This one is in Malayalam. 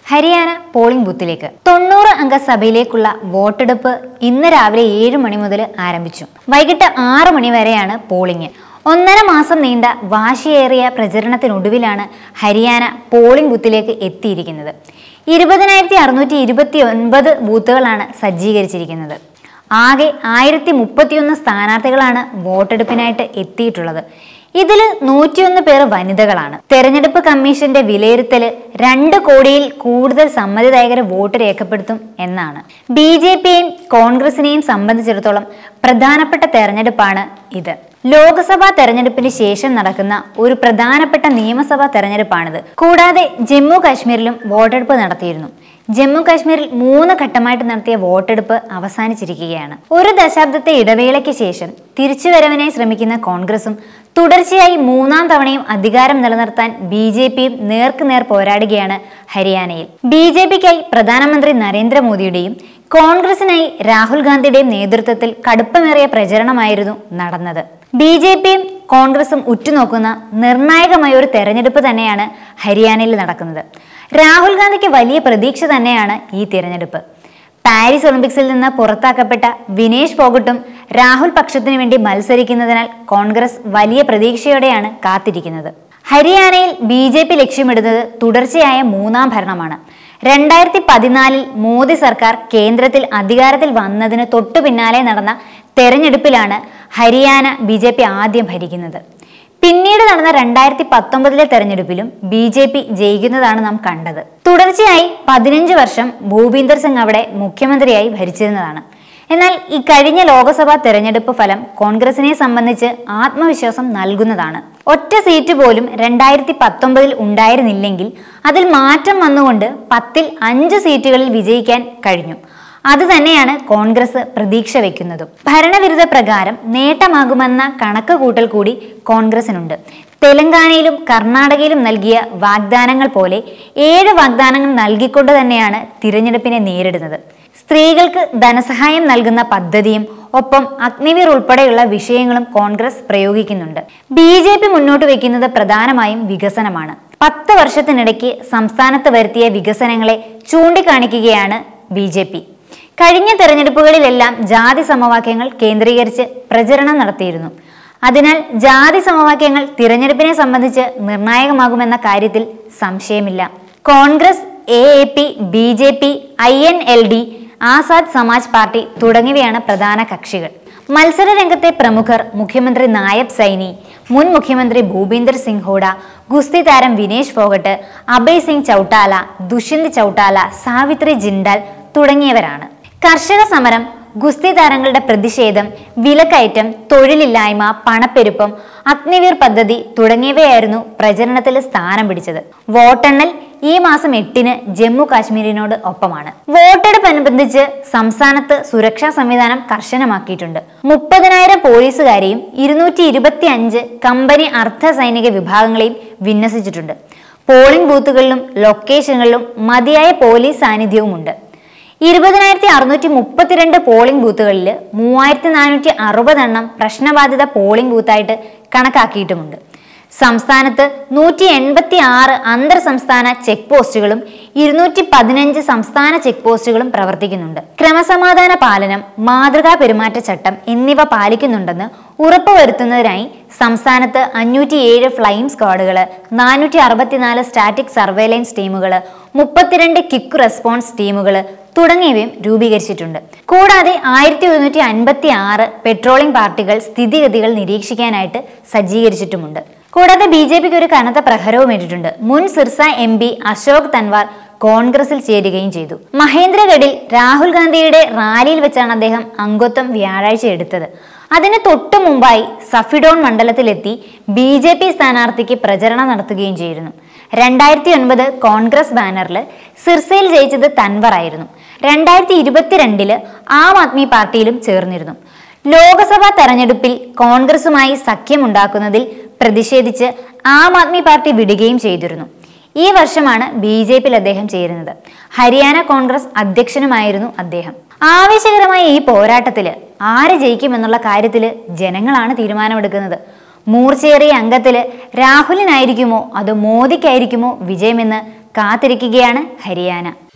ഹരിയാന പോളിംഗ് ബൂത്തിലേക്ക് തൊണ്ണൂറ് അംഗ സഭയിലേക്കുള്ള വോട്ടെടുപ്പ് ഇന്ന് രാവിലെ ഏഴ് മണി മുതൽ ആരംഭിച്ചു വൈകിട്ട് ആറ് മണി വരെയാണ് പോളിംഗ് ഒന്നര മാസം നീണ്ട വാശിയേറിയ പ്രചരണത്തിനൊടുവിലാണ് ഹരിയാന പോളിംഗ് ബൂത്തിലേക്ക് എത്തിയിരിക്കുന്നത് ഇരുപതിനായിരത്തി അറുന്നൂറ്റി ഇരുപത്തി ഒൻപത് ബൂത്തുകളാണ് സജ്ജീകരിച്ചിരിക്കുന്നത് ആകെ ആയിരത്തി മുപ്പത്തിയൊന്ന് സ്ഥാനാർത്ഥികളാണ് വോട്ടെടുപ്പിനായിട്ട് എത്തിയിട്ടുള്ളത് ഇതിൽ നൂറ്റിയൊന്ന് പേർ വനിതകളാണ് തെരഞ്ഞെടുപ്പ് കമ്മീഷന്റെ വിലയിരുത്തല് രണ്ട് കോടിയിൽ കൂടുതൽ സമ്മതിദായകരെ വോട്ട് രേഖപ്പെടുത്തും എന്നാണ് ബി ജെ പിയെയും കോൺഗ്രസിനെയും സംബന്ധിച്ചിടത്തോളം പ്രധാനപ്പെട്ട തെരഞ്ഞെടുപ്പാണ് ഇത് ലോക്സഭാ തെരഞ്ഞെടുപ്പിന് ശേഷം നടക്കുന്ന ഒരു പ്രധാനപ്പെട്ട നിയമസഭാ തെരഞ്ഞെടുപ്പാണിത് കൂടാതെ ജമ്മു കാശ്മീരിലും വോട്ടെടുപ്പ് നടത്തിയിരുന്നു ജമ്മു കാശ്മീരിൽ മൂന്ന് ഘട്ടമായിട്ട് നടത്തിയ വോട്ടെടുപ്പ് അവസാനിച്ചിരിക്കുകയാണ് ഒരു ദശാബ്ദത്തെ ഇടവേളയ്ക്ക് ശേഷം തിരിച്ചുവരവിനായി ശ്രമിക്കുന്ന കോൺഗ്രസും തുടർച്ചയായി മൂന്നാം തവണയും അധികാരം നിലനിർത്താൻ ബി ജെ പിയും നേർക്കുനേർ പോരാടുകയാണ് ഹരിയാനയിൽ ബി ജെ പിക്കായി പ്രധാനമന്ത്രി നരേന്ദ്രമോദിയുടെയും കോൺഗ്രസിനായി രാഹുൽ ഗാന്ധിയുടെയും നേതൃത്വത്തിൽ കടുപ്പമേറിയ പ്രചരണമായിരുന്നു നടന്നത് ബി ജെ പിയും കോൺഗ്രസും ഉറ്റുനോക്കുന്ന നിർണായകമായ ഒരു തെരഞ്ഞെടുപ്പ് തന്നെയാണ് ഹരിയാനയിൽ നടക്കുന്നത് രാഹുൽ ഗാന്ധിക്ക് വലിയ പ്രതീക്ഷ തന്നെയാണ് ഈ തിരഞ്ഞെടുപ്പ് പാരീസ് ഒളിമ്പിക്സിൽ നിന്ന് പുറത്താക്കപ്പെട്ട വിനേഷ് ഫോഗട്ടും രാഹുൽ പക്ഷത്തിനു വേണ്ടി മത്സരിക്കുന്നതിനാൽ കോൺഗ്രസ് വലിയ പ്രതീക്ഷയോടെയാണ് കാത്തിരിക്കുന്നത് ഹരിയാനയിൽ ബി ജെ പി ലക്ഷ്യമിടുന്നത് തുടർച്ചയായ മൂന്നാം ഭരണമാണ് രണ്ടായിരത്തി പതിനാലിൽ മോദി സർക്കാർ കേന്ദ്രത്തിൽ അധികാരത്തിൽ വന്നതിന് തൊട്ടു പിന്നാലെ നടന്ന തെരഞ്ഞെടുപ്പിലാണ് ഹരിയാന ബി ജെ പി ആദ്യം ഭരിക്കുന്നത് പിന്നീട് നടന്ന രണ്ടായിരത്തി പത്തൊമ്പതിലെ തെരഞ്ഞെടുപ്പിലും ബി ജെ പി ജയിക്കുന്നതാണ് നാം കണ്ടത് തുടർച്ചയായി പതിനഞ്ച് വർഷം ഭൂപീന്ദർ സിംഗ് അവിടെ മുഖ്യമന്ത്രിയായി ഭരിച്ചിരുന്നതാണ് എന്നാൽ ഈ കഴിഞ്ഞ ലോക്സഭാ തെരഞ്ഞെടുപ്പ് ഫലം കോൺഗ്രസിനെ സംബന്ധിച്ച് ആത്മവിശ്വാസം നൽകുന്നതാണ് ഒറ്റ സീറ്റ് പോലും രണ്ടായിരത്തി പത്തൊമ്പതിൽ ഉണ്ടായിരുന്നില്ലെങ്കിൽ അതിൽ മാറ്റം വന്നുകൊണ്ട് പത്തിൽ അഞ്ച് സീറ്റുകളിൽ വിജയിക്കാൻ കഴിഞ്ഞു അത് തന്നെയാണ് കോൺഗ്രസ് പ്രതീക്ഷ വെക്കുന്നതും ഭരണവിരുദ്ധ പ്രകാരം നേട്ടമാകുമെന്ന കണക്ക് കൂട്ടൽ കൂടി കോൺഗ്രസിനുണ്ട് തെലങ്കാനയിലും കർണാടകയിലും നൽകിയ വാഗ്ദാനങ്ങൾ പോലെ ഏഴ് വാഗ്ദാനങ്ങൾ നൽകിക്കൊണ്ട് തന്നെയാണ് തിരഞ്ഞെടുപ്പിനെ നേരിടുന്നത് സ്ത്രീകൾക്ക് ധനസഹായം നൽകുന്ന പദ്ധതിയും ഒപ്പം അഗ്നിവീർ ഉൾപ്പെടെയുള്ള വിഷയങ്ങളും കോൺഗ്രസ് പ്രയോഗിക്കുന്നുണ്ട് ബി ജെ പി മുന്നോട്ട് വെക്കുന്നത് പ്രധാനമായും വികസനമാണ് പത്ത് വർഷത്തിനിടയ്ക്ക് സംസ്ഥാനത്ത് വരുത്തിയ വികസനങ്ങളെ ചൂണ്ടിക്കാണിക്കുകയാണ് ബി ജെ പി കഴിഞ്ഞ തെരഞ്ഞെടുപ്പുകളിലെല്ലാം ജാതി സമവാക്യങ്ങൾ കേന്ദ്രീകരിച്ച് പ്രചരണം നടത്തിയിരുന്നു അതിനാൽ ജാതി സമവാക്യങ്ങൾ തിരഞ്ഞെടുപ്പിനെ സംബന്ധിച്ച് നിർണായകമാകുമെന്ന കാര്യത്തിൽ സംശയമില്ല Congress A A P B J P I N L D Azad Samaj Party തുടങ്ങിയവയാണ് പ്രധാന കക്ഷികൾ മത്സര രംഗത്തെ പ്രമുഖർ മുഖ്യമന്ത്രി നായബ് സൈനി മുൻ മുഖ്യമന്ത്രി ഭൂപീന്ദർ സിംഗ് ഹൂഡ ഗുസ്തി താരം വിനേഷ് ഫോഗട്ട് അഭയ് സിംഗ് ചൌട്ടാല ദുഷ്യന്ത് ചൌട്ടാല സാവിത്രി ജിൻഡാൽ തുടങ്ങിയവരാണ് കർഷക സമരം ഗുസ്തി താരങ്ങളുടെ പ്രതിഷേധം വിലക്കയറ്റം തൊഴിലില്ലായ്മ പണപ്പെരുപ്പം അഗ്നിവീർ പദ്ധതി തുടങ്ങിയവയായിരുന്നു പ്രചരണത്തിൽ സ്ഥാനം പിടിച്ചത് വോട്ടെണ്ണൽ ഈ മാസം എട്ടിന് ജമ്മു കാശ്മീരിനോട് ഒപ്പമാണ് വോട്ടെടുപ്പ് അനുബന്ധിച്ച് സംസ്ഥാനത്ത് സുരക്ഷാ സംവിധാനം കർശനമാക്കിയിട്ടുണ്ട് മുപ്പതിനായിരം പോലീസുകാരെയും ഇരുന്നൂറ്റി ഇരുപത്തി അഞ്ച് കമ്പനി അർദ്ധ സൈനിക വിഭാഗങ്ങളെയും വിന്യസിച്ചിട്ടുണ്ട് പോളിംഗ് ബൂത്തുകളിലും ലൊക്കേഷനുകളിലും മതിയായ പോലീസ് സാന്നിധ്യവുമുണ്ട് ഇരുപതിനായിരത്തി അറുന്നൂറ്റി മുപ്പത്തിരണ്ട് പോളിംഗ് ബൂത്തുകളിൽ മൂവായിരത്തി നാനൂറ്റി അറുപതെണ്ണം പ്രശ്നബാധിത പോളിംഗ് ബൂത്തായിട്ട് കണക്കാക്കിയിട്ടുമുണ്ട് സംസ്ഥാനത്ത് നൂറ്റി എൺപത്തി ആറ് അന്തർ സംസ്ഥാന ചെക്ക് പോസ്റ്റുകളും ഇരുന്നൂറ്റി പതിനഞ്ച് സംസ്ഥാന ചെക്ക് പോസ്റ്റുകളും പ്രവർത്തിക്കുന്നുണ്ട് ക്രമസമാധാന പാലനം മാതൃകാ പെരുമാറ്റച്ചട്ടം എന്നിവ പാലിക്കുന്നുണ്ടെന്ന് ഉറപ്പുവരുത്തുന്നതിനായി സംസ്ഥാനത്ത് അഞ്ഞൂറ്റിയേഴ് ഫ്ലൈയിങ് സ്ക്വാഡുകൾ നാനൂറ്റി അറുപത്തിനാല് സ്റ്റാറ്റിക് സർവേലൻസ് ടീമുകൾ മുപ്പത്തിരണ്ട് കിക്ക് റെസ്പോൺസ് ടീമുകൾ തുടങ്ങിയവയും രൂപീകരിച്ചിട്ടുണ്ട് കൂടാതെ ആയിരത്തി ഒരുന്നൂറ്റി അൻപത്തി ആറ് പെട്രോളിംഗ് പാർട്ടികൾ സ്ഥിതിഗതികൾ നിരീക്ഷിക്കാനായിട്ട് സജ്ജീകരിച്ചിട്ടുമുണ്ട് കൂടാതെ ബി ജെ പിക്ക് ഒരു കനത്ത പ്രഹരവും ഏറ്റിട്ടുണ്ട് മുൻ സിർസ എം പി അശോക് തൻവാർ കോൺഗ്രസിൽ ചേരുകയും ചെയ്തു മഹേന്ദ്രഗഡിൽ രാഹുൽ ഗാന്ധിയുടെ റാലിയിൽ വെച്ചാണ് അദ്ദേഹം അംഗത്വം വ്യാഴാഴ്ച എടുത്തത് അതിന് തൊട്ടു മുമ്പായി സഫിഡോൺ മണ്ഡലത്തിലെത്തി ബി ജെ പി സ്ഥാനാർത്ഥിക്ക് പ്രചരണം നടത്തുകയും ചെയ്തിരുന്നു രണ്ടായിരത്തി ഒൻപത് കോൺഗ്രസ് ബാനറിൽ സിർസയിൽ ജയിച്ചത് തൻവറായിരുന്നു രണ്ടായിരത്തി ഇരുപത്തിരണ്ടില് ആം ആദ്മി പാർട്ടിയിലും ചേർന്നിരുന്നു ലോക്സഭാ തെരഞ്ഞെടുപ്പിൽ കോൺഗ്രസുമായി സഖ്യമുണ്ടാക്കുന്നതിൽ പ്രതിഷേധിച്ച് ആം ആദ്മി പാർട്ടി വിടുകയും ചെയ്തിരുന്നു ഈ വർഷമാണ് ബി ജെ പിയിൽ അദ്ദേഹം ചേരുന്നത് ഹരിയാന കോൺഗ്രസ് അധ്യക്ഷനുമായിരുന്നു അദ്ദേഹം ആവേശകരമായ ഈ പോരാട്ടത്തില് ആര് ജയിക്കുമെന്നുള്ള കാര്യത്തില് ജനങ്ങളാണ് തീരുമാനമെടുക്കുന്നത് മൂർച്ചയേറിയ അംഗത്തില് രാഹുലിനായിരിക്കുമോ അതോ മോദിക്കായിരിക്കുമോ വിജയമെന്ന് കാത്തിരിക്കുകയാണ് ഹരിയാന